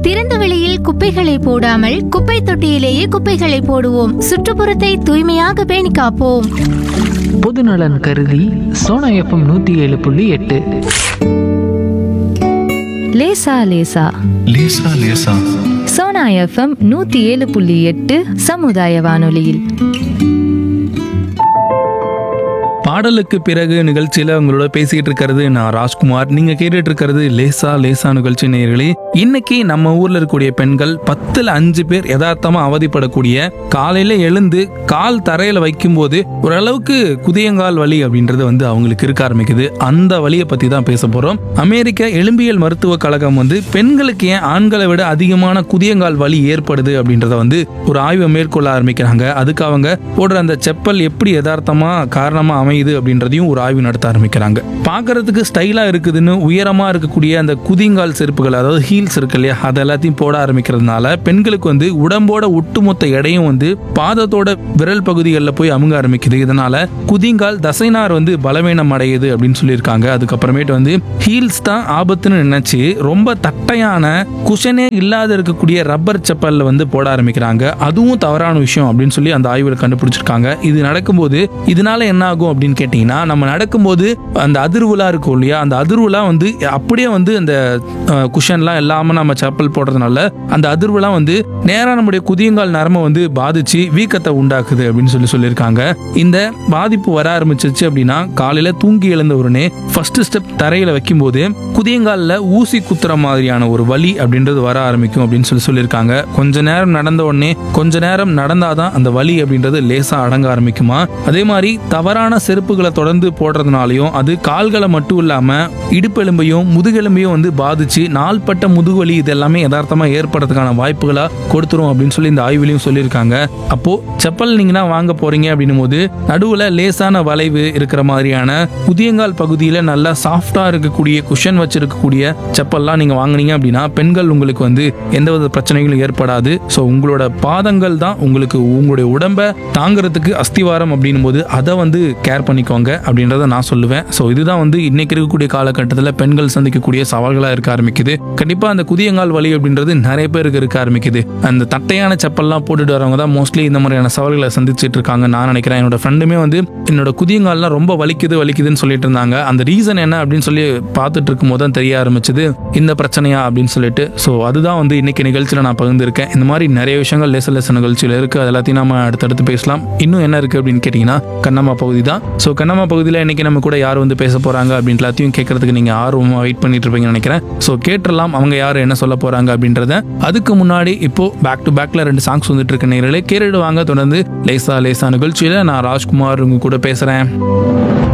திறந்த வெளியில் குப்பைகளை போடாமல் குப்பை தொட்டியிலேயே குப்பைகளை போடுவோம் சுற்றுப்புறத்தை தூய்மையாக பேணி காப்போம் பொதுநலன் கருதி சோனா எஃப்எம் நூற்றி ஏழு புள்ளி எட்டு லேசா லேசா லேசா லேசா சோனா எஃப்எம் நூத்தி ஏழு புள்ளி எட்டு சமுதாய வானொலியில் பாடலுக்கு பிறகு நிகழ்ச்சியில உங்களோட பேசிக்கிட்டு இருக்கிறது நான் ராஜ்குமார் நீங்க கேட்டுட்டு இருக்கிறது லேசா லேசா நிகழ்ச்சி நேயர்களே இன்னைக்கு நம்ம ஊர்ல இருக்கக்கூடிய பெண்கள் பத்துல அஞ்சு பேர் யதார்த்தமா அவதிப்படக்கூடிய காலையில எழுந்து கால் தரையில வைக்கும்போது ஓரளவுக்கு குதியங்கால் வலி அப்படின்றது வந்து அவங்களுக்கு இருக்க ஆரம்பிக்குது அந்த வலியை பத்தி தான் பேச போறோம் அமெரிக்க எலும்பியல் மருத்துவ கழகம் வந்து பெண்களுக்கு ஏன் ஆண்களை விட அதிகமான குதியங்கால் வலி ஏற்படுது அப்படின்றத வந்து ஒரு ஆய்வை மேற்கொள்ள ஆரம்பிக்கிறாங்க அதுக்கு அவங்க போடுற அந்த செப்பல் எப்படி யதார்த்தமா காரணமா அமையுது அப்படின்றதையும் ஒரு ஆய்வு நடத்த ஆரம்பிக்கிறாங்க பார்க்கறதுக்கு ஸ்டைலா இருக்குதுன்னு உயரமா இருக்கக்கூடிய அந்த குதிங்கால் செருப்புகள் அதாவது ஹீல்ஸ் இருக்கு இல்லையா அது எல்லாத்தையும் போட ஆரம்பிக்கிறதுனால பெண்களுக்கு வந்து உடம்போட ஒட்டுமொத்த எடையும் வந்து பாதத்தோட விரல் பகுதிகளில் போய் அமுங்க ஆரம்பிக்குது இதனால குதிங்கால் தசைநார் வந்து பலவீனம் அடையுது அப்படின்னு சொல்லியிருக்காங்க அதுக்கப்புறமேட்டு வந்து ஹீல்ஸ் தான் ஆபத்துன்னு நினைச்சு ரொம்ப தட்டையான குஷனே இல்லாத இருக்கக்கூடிய ரப்பர் செப்பல்ல வந்து போட ஆரம்பிக்கிறாங்க அதுவும் தவறான விஷயம் அப்படின்னு சொல்லி அந்த ஆய்வில் கண்டுபிடிச்சிருக்காங்க இது நடக்கும்போது இதனால என்ன ஆகும் அப்படின்னு கேட்டிங்கன்னா நம்ம நடக்கும்போது அந்த அதிர்வுலாம் இருக்கும் இல்லையா அந்த அதிர்வுலாம் வந்து அப்படியே வந்து அந்த அஹ், குஷன்லாம் இல்லாமல் நம்ம செப்பல் போடுறதுனால அந்த அதிர்வுலாம் வந்து நேராக நம்முடைய குதியங்கால் நரம்பை வந்து பாதிச்சு வீக்கத்தை உண்டாக்குது அப்படின்னு சொல்லி சொல்லியிருக்காங்க இந்த பாதிப்பு வர ஆரம்பிச்சிருச்சு அப்படின்னா காலையில தூங்கி எழுந்த உடனே ஃபர்ஸ்ட் ஸ்டெப் தரையில வைக்கும்போது குதியங்காலில் ஊசி குத்துற மாதிரியான ஒரு வலி அப்படின்றது வர ஆரம்பிக்கும் அப்படின்னு சொல்லி சொல்லியிருக்காங்க கொஞ்ச நேரம் நடந்த உடனே கொஞ்ச நேரம் நடந்தாதான் அந்த வலி அப்படின்றது லேசா அடங்க ஆரம்பிக்குமா அதே மாதிரி தவறான செருப்புகளை தொடர்ந்து போடுறதுனாலையும் அது கால்களை மட்டும் இல்லாம இடுப்பெலும்பையும் முதுகெலும்பையும் வந்து பாதிச்சு நாள்பட்ட முதுகுவலி இது எல்லாமே யதார்த்தமா ஏற்படுறதுக்கான வாய்ப்புகளா கொடுத்துரும் அப்படின்னு சொல்லி இந்த ஆய்விலையும் சொல்லியிருக்காங்க அப்போ செப்பல் நீங்கன்னா வாங்க போறீங்க அப்படின்னும் போது நடுவுல லேசான வளைவு இருக்கிற மாதிரியான குதியங்கால் பகுதியில நல்லா சாஃப்டா இருக்கக்கூடிய குஷன் வச்சிருக்கக்கூடிய செப்பல்லாம் நீங்க வாங்குனீங்க அப்படின்னா பெண்கள் உங்களுக்கு வந்து எந்தவித பிரச்சனைகளும் ஏற்படாது ஸோ உங்களோட பாதங்கள் தான் உங்களுக்கு உங்களுடைய உடம்பை தாங்கிறதுக்கு அஸ்திவாரம் அப்படின்னும் போது அதை வந்து கேர் பண்ணிக்கோங்க அப்படின்றத நான் சொல்லுவேன் ஸோ இதுதான் வந்து இன்னைக்கு இருக்கக்கூடிய காலகட்டத்தில் பெண்கள் சந்திக்கக்கூடிய சவால்களாக இருக்க ஆரம்பிக்குது கண்டிப்பாக அந்த குதியங்கால் வலி அப்படின்றது நிறைய பேருக்கு இருக்க ஆரம்பிக்குது அந்த தட்டையான செப்பல்லாம் போட்டுட்டு வரவங்க தான் மோஸ்ட்லி இந்த மாதிரியான சவால்களை சந்திச்சுட்டு இருக்காங்க நான் நினைக்கிறேன் என்னோட ஃப்ரெண்டுமே வந்து என்னோட குதியங்கால்லாம் ரொம்ப வலிக்குது வலிக்குதுன்னு சொல்லிட்டு இருந்தாங்க அந்த ரீசன் என்ன அப்படின்னு சொல்லி பார்த்துட்டு இருக்கும் போது தான் தெரிய ஆரம்பிச்சது இந்த பிரச்சனையா அப்படின்னு சொல்லிட்டு ஸோ அதுதான் வந்து இன்னைக்கு நிகழ்ச்சியில் நான் பகிர்ந்திருக்கேன் இந்த மாதிரி நிறைய விஷயங்கள் லேச லேச நிகழ்ச்சியில் இருக்கு அது எல்லாத்தையும் நம்ம அடுத்தடுத்து பேசலாம் இன்னும் என்ன இருக்கு அப்படின்னு கேட்டிங்கன்னா கண்ணம்மா பகுதி தான் ஸோ கண்ணம்மா பகுதியில் இன்னைக்கு நம்ம கூட யார் வந்து பேச போறாங்க அப்படின்னு எல்லாத்தையும் கேட்கறதுக்கு நீங்க ஆர்வமாக வெயிட் பண்ணிட்டு இருப்பீங்கன்னு நினைக்கிறேன் ஸோ கேட்டுடலாம் அவங்க யார் என்ன சொல்ல போறாங்க அப்படின்றத அதுக்கு முன்னாடி இப்போ பேக் டு பேக்ல ரெண்டு சாங்ஸ் வந்துட்டு இருக்க நேரில் கேட்டுட்டு வாங்க தொடர்ந்து லேசா லேசா நிகழ்ச்சியில நான் ராஜ்குமார் உங்க கூட பேசுறேன்